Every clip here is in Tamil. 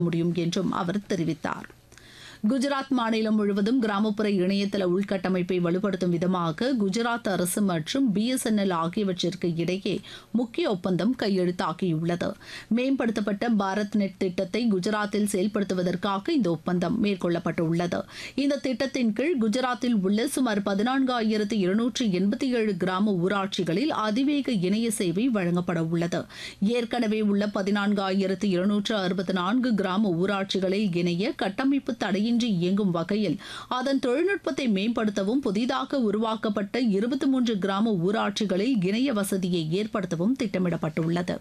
முடியும் என்றும் அவர் தெரிவித்தார் குஜராத் மாநிலம் முழுவதும் கிராமப்புற இணையதள உள்கட்டமைப்பை வலுப்படுத்தும் விதமாக குஜராத் அரசு மற்றும் பிஎஸ்என்எல் ஆகியவற்றிற்கு இடையே முக்கிய ஒப்பந்தம் கையெழுத்தாகியுள்ளது மேம்படுத்தப்பட்ட பாரத் நெட் திட்டத்தை குஜராத்தில் செயல்படுத்துவதற்காக இந்த ஒப்பந்தம் மேற்கொள்ளப்பட்டுள்ளது இந்த திட்டத்தின் கீழ் குஜராத்தில் உள்ள சுமார் பதினான்காயிரத்து இருநூற்று எண்பத்தி ஏழு கிராம ஊராட்சிகளில் அதிவேக இணைய சேவை வழங்கப்பட உள்ளது ஏற்கனவே உள்ள பதினான்காயிரத்து இருநூற்று அறுபத்தி நான்கு கிராம ஊராட்சிகளில் இணைய கட்டமைப்பு தடையின்றி இயங்கும் வகையில் அதன் தொழில்நுட்பத்தை மேம்படுத்தவும் புதிதாக உருவாக்கப்பட்ட இருபத்தி மூன்று கிராம ஊராட்சிகளில் இணைய வசதியை ஏற்படுத்தவும் திட்டமிடப்பட்டுள்ளது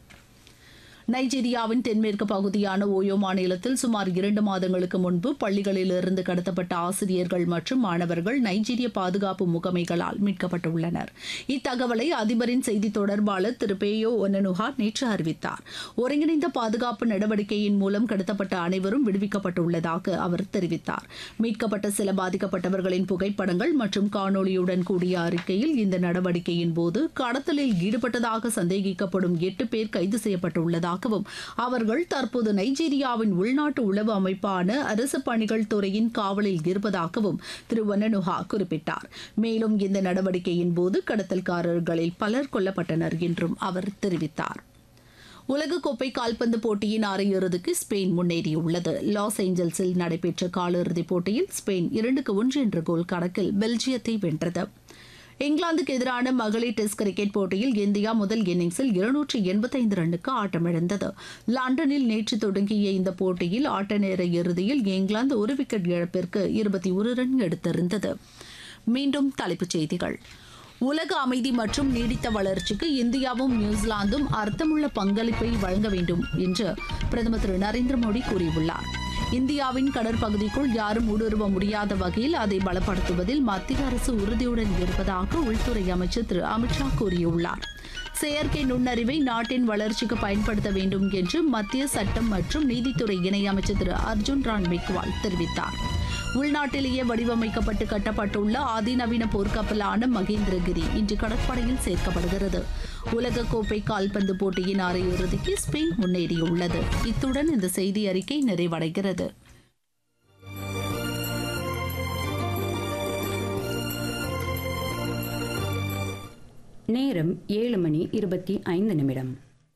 நைஜீரியாவின் தென்மேற்கு பகுதியான ஓயோ மாநிலத்தில் சுமார் இரண்டு மாதங்களுக்கு முன்பு பள்ளிகளிலிருந்து கடத்தப்பட்ட ஆசிரியர்கள் மற்றும் மாணவர்கள் நைஜீரிய பாதுகாப்பு முகமைகளால் மீட்கப்பட்டுள்ளனர் இத்தகவலை அதிபரின் செய்தி தொடர்பாளர் திரு பேயோ ஒன்னனுஹா நேற்று அறிவித்தார் ஒருங்கிணைந்த பாதுகாப்பு நடவடிக்கையின் மூலம் கடத்தப்பட்ட அனைவரும் விடுவிக்கப்பட்டுள்ளதாக அவர் தெரிவித்தார் மீட்கப்பட்ட சில பாதிக்கப்பட்டவர்களின் புகைப்படங்கள் மற்றும் காணொலியுடன் கூடிய அறிக்கையில் இந்த நடவடிக்கையின் போது கடத்தலில் ஈடுபட்டதாக சந்தேகிக்கப்படும் எட்டு பேர் கைது செய்யப்பட்டுள்ளதாகவும் அவர்கள் தற்போது நைஜீரியாவின் உள்நாட்டு உளவு அமைப்பான அரசு பணிகள் துறையின் காவலில் இருப்பதாகவும் திரு வன்னனுஹா குறிப்பிட்டார் மேலும் இந்த நடவடிக்கையின் போது கடத்தல்காரர்களில் பலர் கொல்லப்பட்டனர் என்றும் அவர் தெரிவித்தார் உலகக்கோப்பை கால்பந்து போட்டியின் அரையிறுதிக்கு ஸ்பெயின் முன்னேறியுள்ளது லாஸ் ஏஞ்சல்ஸில் நடைபெற்ற காலிறுதிப் போட்டியில் ஸ்பெயின் இரண்டுக்கு ஒன்று என்ற கோல் கணக்கில் பெல்ஜியத்தை வென்றது இங்கிலாந்துக்கு எதிரான மகளிர் டெஸ்ட் கிரிக்கெட் போட்டியில் இந்தியா முதல் இன்னிங்ஸில் இருநூற்றி எண்பத்தைந்து ரன்னுக்கு ஆட்டமிழந்தது லண்டனில் நேற்று தொடங்கிய இந்த போட்டியில் ஆட்ட நேர இறுதியில் இங்கிலாந்து ஒரு விக்கெட் இழப்பிற்கு இருபத்தி ஒரு ரன் எடுத்திருந்தது மீண்டும் தலைப்புச் செய்திகள் உலக அமைதி மற்றும் நீடித்த வளர்ச்சிக்கு இந்தியாவும் நியூசிலாந்தும் அர்த்தமுள்ள பங்களிப்பை வழங்க வேண்டும் என்று பிரதமர் திரு நரேந்திர மோடி கூறியுள்ளார் இந்தியாவின் கடற்பகுதிக்குள் யாரும் ஊடுருவ முடியாத வகையில் அதை பலப்படுத்துவதில் மத்திய அரசு உறுதியுடன் இருப்பதாக உள்துறை அமைச்சர் திரு அமித்ஷா கூறியுள்ளார் செயற்கை நுண்ணறிவை நாட்டின் வளர்ச்சிக்கு பயன்படுத்த வேண்டும் என்று மத்திய சட்டம் மற்றும் நீதித்துறை இணையமைச்சர் திரு அர்ஜுன் ராம் மெக்வால் தெரிவித்தார் உள்நாட்டிலேயே வடிவமைக்கப்பட்டு கட்டப்பட்டுள்ள அதிநவீன போர்க்கப்பலான மகேந்திரகிரி இன்று கடற்படையில் சேர்க்கப்படுகிறது உலகக்கோப்பை கால்பந்து போட்டியின் அரையிறுதிக்கு ஸ்பெயின் முன்னேறியுள்ளது இத்துடன் இந்த செய்தி அறிக்கை நிறைவடைகிறது நேரம் ஏழு மணி இருபத்தி ஐந்து நிமிடம்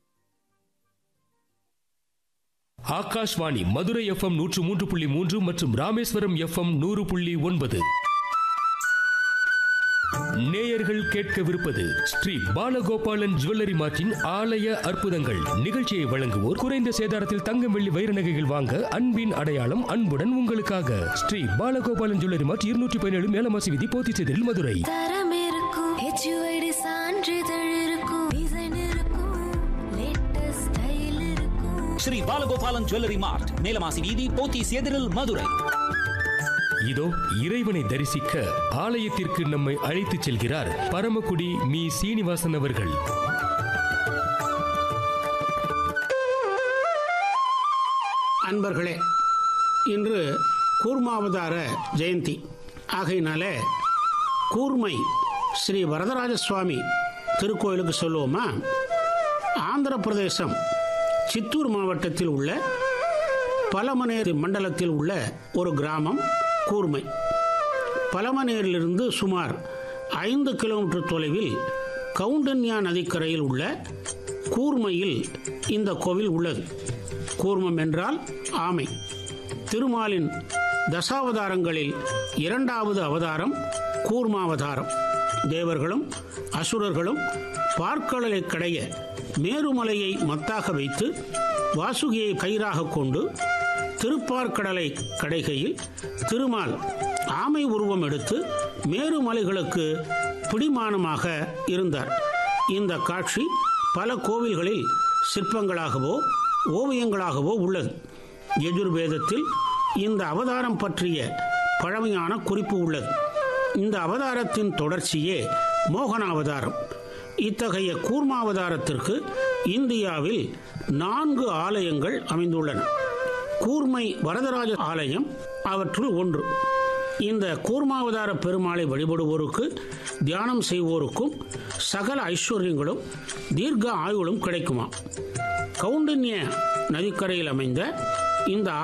ஆகாஷ்வாணி மதுரை எஃப்எம் நூற்று மூன்று புள்ளி மூன்று மற்றும் ராமேஸ்வரம் எஃப்எம் நூறு புள்ளி ஒன்பது நேயர்கள் கேட்கவிருப்பது ஸ்ரீ பாலகோபாலன் ஜுவல்லரி மார்ட்டின் ஆலய அற்புதங்கள் நிகழ்ச்சியை வழங்குவோர் குறைந்த சேதாரத்தில் தங்கம் வெள்ளி வைர நகைகள் வாங்க அன்பின் அடையாளம் அன்புடன் உங்களுக்காக ஸ்ரீ பாலகோபாலன் ஜுவல்லரி மார்ட் இருநூற்றி பதினேழு மேலமாசி விதி போத்திச்செதில் மதுரை தரம் இருக்கும் ஹெச்யூஐடி சான்றிதழ் இருக்கும் டிசைன் இருக்கும் லேட்டஸ்ட் ஸ்டைல் இருக்கும் ஸ்ரீ பாலகோபாலன் ஜுவல்லரி மார்ட் மேலமாசி வீதி போத்தீஸ் எதிரில் மதுரை இதோ இறைவனை தரிசிக்க ஆலயத்திற்கு நம்மை அழைத்துச் செல்கிறார் பரமக்குடி மீ சீனிவாசன் அவர்கள் அன்பர்களே இன்று கூர்மாவதார ஜெயந்தி ஆகையினாலே கூர்மை ஸ்ரீ வரதராஜ சுவாமி திருக்கோயிலுக்கு சொல்லுவோமா ஆந்திர பிரதேசம் சித்தூர் மாவட்டத்தில் உள்ள பலமனேர் மண்டலத்தில் உள்ள ஒரு கிராமம் கூர்மை பலமனேரிலிருந்து சுமார் ஐந்து கிலோமீட்டர் தொலைவில் கவுண்டன்யா நதிக்கரையில் உள்ள கூர்மையில் இந்த கோவில் உள்ளது கூர்மம் என்றால் ஆமை திருமாலின் தசாவதாரங்களில் இரண்டாவது அவதாரம் கூர்மாவதாரம் தேவர்களும் அசுரர்களும் பார்க்கடலை கடைய மேருமலையை மத்தாக வைத்து வாசுகியை கயிறாக கொண்டு திருப்பார்க்கடலை கடைகையில் திருமால் ஆமை உருவம் எடுத்து மேருமலைகளுக்கு பிடிமானமாக இருந்தார் இந்த காட்சி பல கோவில்களில் சிற்பங்களாகவோ ஓவியங்களாகவோ உள்ளது எஜுர்வேதத்தில் இந்த அவதாரம் பற்றிய பழமையான குறிப்பு உள்ளது இந்த அவதாரத்தின் தொடர்ச்சியே மோகனாவதாரம் இத்தகைய கூர்மாவதாரத்திற்கு இந்தியாவில் நான்கு ஆலயங்கள் அமைந்துள்ளன கூர்மை வரதராஜ ஆலயம் அவற்றுள் ஒன்று இந்த கூர்மாவதார பெருமாளை வழிபடுவோருக்கு தியானம் செய்வோருக்கும் சகல ஐஸ்வர்யங்களும் தீர்க்க ஆயுளும் கிடைக்குமா கவுண்டன்ய நதிக்கரையில் அமைந்த இந்த